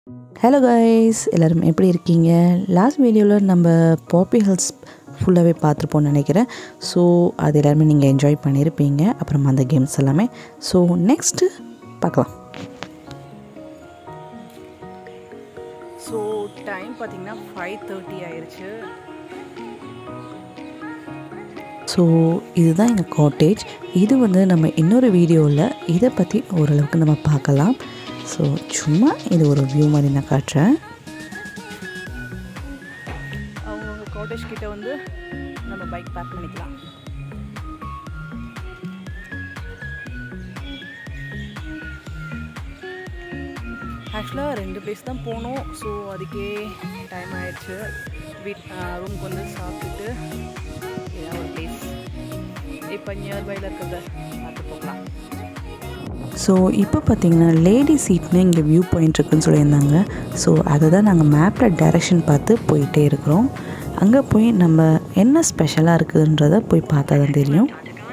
hello guys எல்லோரும் எப்படி இருக்கீங்க லாஸ்ட் வீடியோவில் நம்ம பாப்பி ஹில்ஸ் ஃபுல்லாகவே பார்த்துருப்போம்னு நினைக்கிறேன் ஸோ அது எல்லாருமே நீங்கள் என்ஜாய் பண்ணியிருப்பீங்க அப்புறம் அந்த கேம்ஸ் எல்லாமே ஸோ நெக்ஸ்ட்டு பார்க்கலாம் ஸோ டைம் பார்த்தீங்கன்னா ஃபைவ் தேர்ட்டி ஆயிடுச்சு ஸோ இதுதான் எங்கள் காட்டேஜ் இது வந்து நம்ம இன்னொரு வீடியோவில் இதை பற்றி ஓரளவுக்கு நம்ம பார்க்கலாம் ஸோ சும்மா இது ஒரு வியூ மாதிரி நான் காட்டுறேன் அவங்கவுங்க காட்டேஜ் கிட்ட வந்து நம்ம பைக் பார்க் பண்ணிக்கலாம் ஆக்சுவலாக ரெண்டு பிளேஸ் தான் போனோம் ஸோ அதுக்கே டைம் ஆயிடுச்சு வீட் ரூம்க்கு வந்து சாப்பிட்டுட்டு இதான் ஒரு பிளேஸ் இப்போ நியர்பையில் இருக்கிறத பார்த்து போகலாம் ஸோ இப்போ பார்த்தீங்கன்னா லேடி சீட்னு இங்கே வியூ பாயிண்ட் இருக்குன்னு சொல்லியிருந்தாங்க ஸோ அதை தான் நாங்கள் மேப்பில் டைரெக்ஷன் பார்த்து போயிட்டே இருக்கிறோம் அங்கே போய் நம்ம என்ன ஸ்பெஷலாக இருக்குதுன்றதை போய் பார்த்தா தான் தெரியும்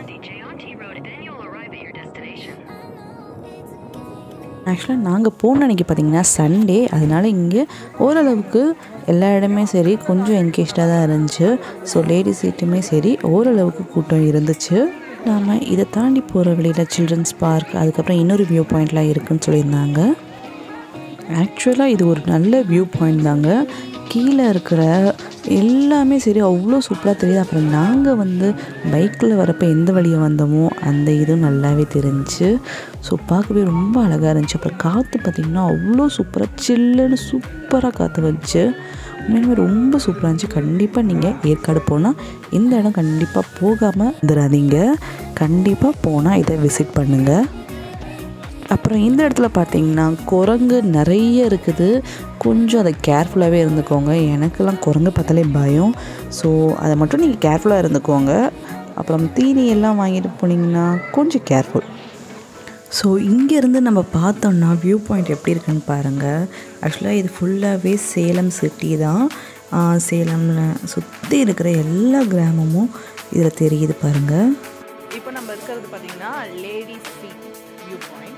ஆக்சுவலாக நாங்கள் போன அன்றைக்கி பார்த்தீங்கன்னா சண்டே அதனால் இங்கே ஓரளவுக்கு எல்லா இடமே சரி கொஞ்சம் என்கேஜ்டாக தான் இருந்துச்சு ஸோ லேடி சீட்டுமே சரி ஓரளவுக்கு கூட்டம் இருந்துச்சு நாம் இதை தாண்டி போகிற வழியில் சில்ட்ரன்ஸ் பார்க் அதுக்கப்புறம் இன்னொரு வியூ பாயிண்ட்லாம் இருக்குன்னு சொல்லியிருந்தாங்க ஆக்சுவலாக இது ஒரு நல்ல வியூ பாயிண்ட் தாங்க கீழே இருக்கிற எல்லாமே சரி அவ்வளோ சூப்பராக தெரியுது அப்புறம் நாங்கள் வந்து பைக்கில் வரப்போ எந்த வழியை வந்தோமோ அந்த இதுவும் நல்லாவே தெரிஞ்சுச்சு ஸோ பார்க்கவே ரொம்ப அழகாக இருந்துச்சு அப்புறம் காற்று பார்த்திங்கன்னா அவ்வளோ சூப்பராக சில்லுன்னு சூப்பராக காற்று வந்துச்சு உண்மையுமே ரொம்ப சூப்பராக இருந்துச்சு கண்டிப்பாக நீங்கள் ஏற்காடு போனால் இந்த இடம் கண்டிப்பாக போகாமல் வந்துடாதீங்க கண்டிப்பாக போனால் இதை விசிட் பண்ணுங்கள் அப்புறம் இந்த இடத்துல பார்த்தீங்கன்னா குரங்கு நிறைய இருக்குது கொஞ்சம் அதை கேர்ஃபுல்லாகவே இருந்துக்கோங்க எனக்கெல்லாம் குரங்கு பார்த்தாலே பயம் ஸோ அதை மட்டும் நீங்கள் கேர்ஃபுல்லாக இருந்துக்கோங்க அப்புறம் தீனி எல்லாம் வாங்கிட்டு போனீங்கன்னா கொஞ்சம் கேர்ஃபுல் ஸோ இங்கேருந்து நம்ம பார்த்தோம்னா வியூ பாயிண்ட் எப்படி இருக்குன்னு பாருங்கள் ஆக்சுவலாக இது ஃபுல்லாகவே சேலம் சிட்டி தான் சேலமில் சுற்றி இருக்கிற எல்லா கிராமமும் இதில் தெரியுது பாருங்கள் இப்போ நம்ம இருக்கிறது பார்த்தீங்கன்னா லேடி சீட் வியூ பாயிண்ட்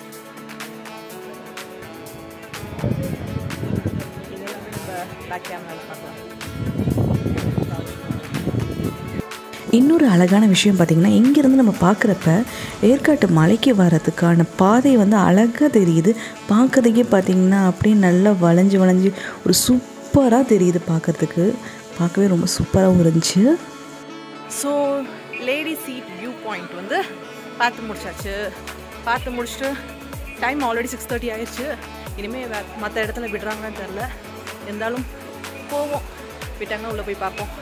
இதெல்லாமே நம்ம பேக் கேமராவில் பார்க்கலாம் இன்னொரு அழகான விஷயம் பார்த்திங்கன்னா இங்கேருந்து நம்ம பார்க்குறப்ப ஏற்காட்டு மலைக்கு வர்றதுக்கான பாதை வந்து அழகாக தெரியுது பார்க்கறதுக்கே பார்த்திங்கன்னா அப்படியே நல்லா வளைஞ்சு வளைஞ்சு ஒரு சூப்பராக தெரியுது பார்க்குறதுக்கு பார்க்கவே ரொம்ப சூப்பராகவும் இருந்துச்சு so lady seat view point வந்து பார்த்து முடிச்சாச்சு பார்த்து முடிச்சுட்டு டைம் ஆல்ரெடி சிக்ஸ் தேர்ட்டி ஆயிடுச்சு இனிமேல் வே மற்ற இடத்துல விடுறாங்கன்னு தெரில இருந்தாலும் போவோம் விட்டாங்கன்னா உள்ளே போய் பார்ப்போம்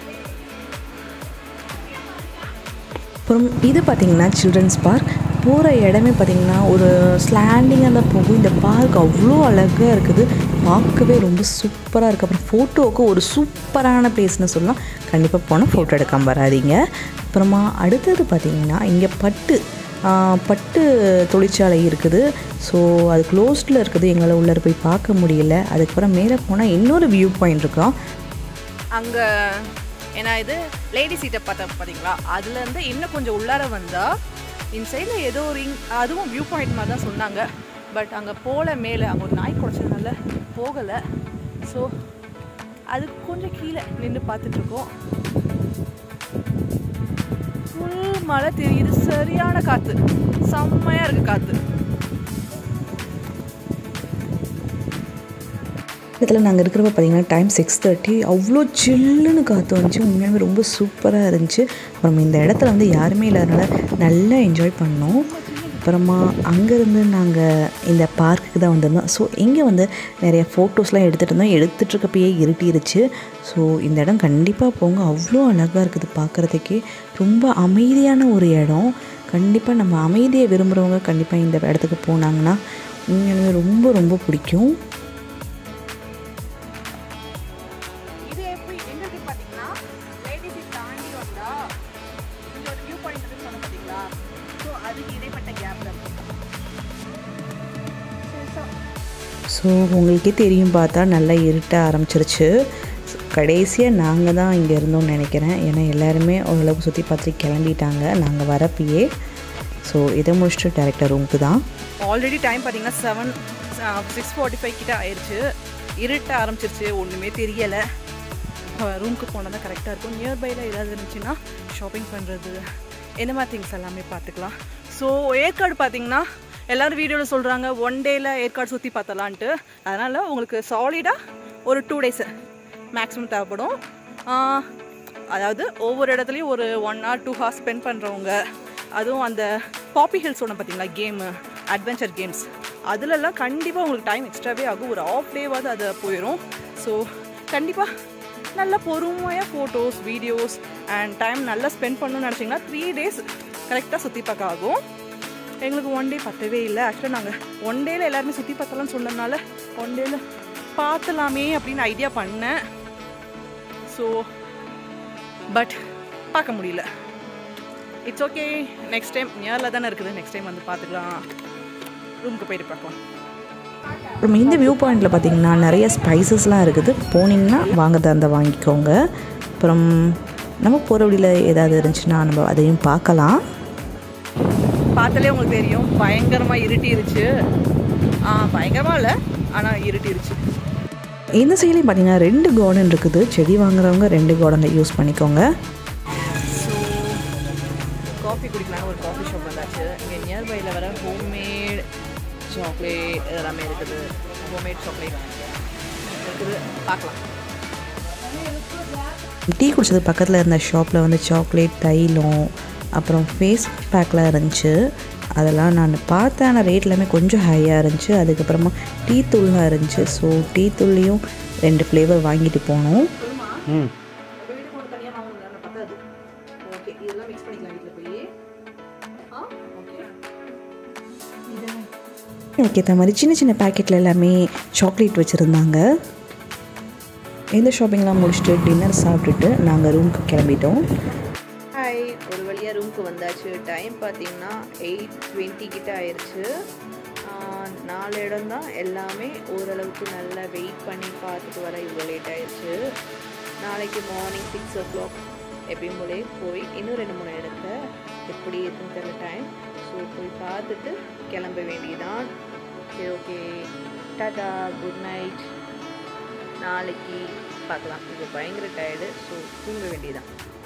அப்புறம் இது பார்த்திங்கன்னா சில்ட்ரன்ஸ் பார்க் போகிற இடமே பார்த்திங்கன்னா ஒரு ஸ்லாண்டிங்காக தான் போகும் இந்த பார்க் அவ்வளோ அழகாக இருக்குது பார்க்கவே ரொம்ப சூப்பராக இருக்குது அப்புறம் ஃபோட்டோவுக்கு ஒரு சூப்பரான பிளேஸ்னு சொல்லலாம் கண்டிப்பாக போனால் ஃபோட்டோ எடுக்காமல் வராதிங்க அப்புறமா அடுத்தது பார்த்திங்கன்னா இங்கே பட்டு பட்டு தொழிற்சாலை இருக்குது ஸோ அது க்ளோஸ்டில் இருக்குது எங்களால் உள்ளே போய் பார்க்க முடியல அதுக்கப்புறம் மேலே போனால் இன்னொரு வியூ பாயிண்ட் இருக்கும் அங்கே ஏன்னா இது லேடி சீட்டை பார்த்தா பார்த்தீங்களா அதுலேருந்து இன்னும் கொஞ்சம் உள்ளார வந்தால் இன்சைடில் ஏதோ ஒரு இங் அதுவும் வியூ பாயிண்ட் மாதிரி தான் சொன்னாங்க பட் அங்கே போல மேலே அங்கே ஒரு நாய் குறைச்சதுனால போகலை ஸோ அது கொஞ்சம் கீழே நின்று பார்த்துட்ருக்கோம் ஃபுல் மழை தெரியுது சரியான காற்று செம்மையாக இருக்குது காற்று இடத்துல நாங்கள் இருக்கிறப்ப பார்த்தீங்கன்னா டைம் சிக்ஸ் தேர்ட்டி அவ்வளோ சில்லுன்னு காற்று வந்துச்சு உண்மையாகவே ரொம்ப சூப்பராக இருந்துச்சு அப்புறம் இந்த இடத்துல வந்து யாருமே இல்லாதனால நல்லா என்ஜாய் பண்ணோம் அப்புறமா அங்கேருந்து நாங்கள் இந்த பார்க்குக்கு தான் வந்திருந்தோம் ஸோ இங்கே வந்து நிறைய ஃபோட்டோஸ்லாம் எடுத்துகிட்டு இருந்தோம் எடுத்துகிட்டு இருக்கப்பயே இருட்டிருச்சு ஸோ இந்த இடம் கண்டிப்பாக போங்க அவ்வளோ அழகாக இருக்குது பார்க்குறதுக்கே ரொம்ப அமைதியான ஒரு இடம் கண்டிப்பாக நம்ம அமைதியை விரும்புகிறவங்க கண்டிப்பாக இந்த இடத்துக்கு போனாங்கன்னா உண்மையாலுமே ரொம்ப ரொம்ப பிடிக்கும் இது எப்படி எங்க இருக்கு பாத்தீங்கன்னா லேடி சீட் தாண்டி வந்தா இங்க ஒரு வியூ பாயிண்ட் இருக்குன்னு சொன்ன பாத்தீங்களா ஸோ அதுக்கு இடைப்பட்ட கேப்ல ஸோ உங்களுக்கே தெரியும் பார்த்தா நல்லா இருட்ட ஆரம்பிச்சிருச்சு கடைசியாக நாங்கள் தான் இங்கே இருந்தோம்னு நினைக்கிறேன் ஏன்னா எல்லாருமே ஓரளவுக்கு சுற்றி பார்த்துட்டு கிளம்பிட்டாங்க நாங்கள் வரப்பயே ஸோ இதை முடிச்சுட்டு டேரெக்டாக ரூமுக்கு தான் ஆல்ரெடி டைம் பார்த்தீங்கன்னா செவன் சிக்ஸ் ஃபார்ட்டி ஃபைவ் கிட்ட ஆயிடுச்சு இருட்ட ஆரம்பிச்சிருச்சு ஒன்றுமே தெரியலை ரூமுக்கு போனால் தான் கரெக்டாக இருக்கும் நியர்பையில் ஏதாவது இருந்துச்சுன்னா ஷாப்பிங் பண்ணுறது என்ன மாதிரி திங்ஸ் எல்லாமே பார்த்துக்கலாம் ஸோ ஏற்காடு பார்த்தீங்கன்னா எல்லோரும் வீடியோவில் சொல்கிறாங்க ஒன் டேயில் ஏற்காடு சுற்றி பார்த்தலான்ட்டு அதனால் உங்களுக்கு சாலிடாக ஒரு டூ டேஸு மேக்ஸிமம் தேவைப்படும் ஆஹ், அதாவது ஒவ்வொரு இடத்துலையும் ஒரு one or two hours spend பண்ணுறவங்க அதுவும் அந்த பாப்பி ஹில்ஸ் ஒன்று பார்த்தீங்களா கேமு அட்வென்ச்சர் கேம்ஸ் அதுலலாம் கண்டிப்பாக உங்களுக்கு டைம் எக்ஸ்ட்ராவே ஆகும் ஒரு ஆஃப் டேவாவது அது போயிடும் ஸோ கண்டிப்பாக நல்ல பொறுமையாக ஃபோட்டோஸ் வீடியோஸ் அண்ட் டைம் நல்லா ஸ்பெண்ட் பண்ணணும்னு நினச்சிங்கன்னா த்ரீ டேஸ் கரெக்டாக சுற்றி பார்க்க ஆகும் எங்களுக்கு ஒன் டே பத்தவே இல்லை ஆக்சுவலாக நாங்கள் ஒன் டேயில் எல்லாருமே சுற்றி பார்த்தலாம்னு சொன்னதுனால ஒன் டேயில் பார்த்தலாமே அப்படின்னு ஐடியா பண்ணேன் ஸோ பட் பார்க்க முடியல இட்ஸ் ஓகே நெக்ஸ்ட் டைம் நியரில் தானே இருக்குது நெக்ஸ்ட் டைம் வந்து பார்த்துக்கலாம் ரூமுக்கு போயிட்டு பார்க்கலாம் அப்புறம் இந்த வியூ பாயிண்டில் பார்த்தீங்கன்னா நிறைய ஸ்பைசஸ்லாம் இருக்குது போனீங்கன்னா வாங்கதா இருந்தால் வாங்கிக்கோங்க அப்புறம் நம்ம போகிற வழியில் ஏதாவது இருந்துச்சுன்னா நம்ம அதையும் பார்க்கலாம் பார்த்தாலே உங்களுக்கு தெரியும் பயங்கரமாக இருட்டிருச்சு ஆ பயங்கரமாக இல்லை ஆனால் இருட்டிருச்சு இந்த சைட்லேயும் பார்த்தீங்கன்னா ரெண்டு கார்டன் இருக்குது செடி வாங்குறவங்க ரெண்டு கார்டனில் யூஸ் பண்ணிக்கோங்க ஸோ காஃபி குடிக்கலாம்னு ஒரு காஃபி ஷாப் வந்தாச்சு இங்கே நியர்பையில் வர ஹோம்மேட் சாக்லேட் எல்லாமே இருக்குது ஹோம்மேட் சாக்லேட் இருக்குது பார்க்கலாம் டீ குடிச்சது பக்கத்தில் இருந்த ஷாப்பில் வந்து சாக்லேட் தைலம் அப்புறம் ஃபேஸ் பேக்லாம் இருந்துச்சு அதெல்லாம் நான் பார்த்தேன் ஆனால் ரேட் எல்லாமே கொஞ்சம் ஹையாக இருந்துச்சு அதுக்கப்புறமா டீ தூள்லாம் இருந்துச்சு ஸோ டீ தூள்லையும் ரெண்டு ஃப்ளேவர் வாங்கிட்டு போனோம் ம் வீட்டுக்கு கொண்டு தனியாக வாங்கணும் பத்தாது ஓகே இதெல்லாம் மிக்ஸ் பண்ணிக்கலாம் வீட்டில் போய் ஆ ஓகே அதுக்கேற்ற மாதிரி சின்ன சின்ன பேக்கெட்டில் எல்லாமே சாக்லேட் வச்சுருந்தாங்க இந்த ஷாப்பிங்லாம் முடிச்சுட்டு டின்னர் சாப்பிட்டுட்டு நாங்கள் ரூமுக்கு கிளம்பிட்டோம் ஹாய் ஒரு வழியாக ரூமுக்கு வந்தாச்சு டைம் பார்த்தீங்கன்னா எயிட் டுவெண்ட்டி கிட்ட ஆயிடுச்சு ஆஹ் நாலு இடம் தான் எல்லாமே ஓரளவுக்கு நல்லா வெயிட் பண்ணி பார்த்துட்டு வர இவ்வளோ லேட் ஆயிடுச்சு நாளைக்கு மார்னிங் சிக்ஸ் ஓ கிளாக் எப்பயும் போலே போய் இன்னும் ரெண்டு மூணு இடத்த எப்படி இருக்குன்னு தெரியல டைம் ஸோ போய் பார்த்துட்டு கிளம்ப வேண்டியதான் சரி ஓகே டாடா குட் நைட் நாளைக்கு பார்க்கலாம் இது பயங்கர டயர்டு ஸோ தூங்க வேண்டியதான்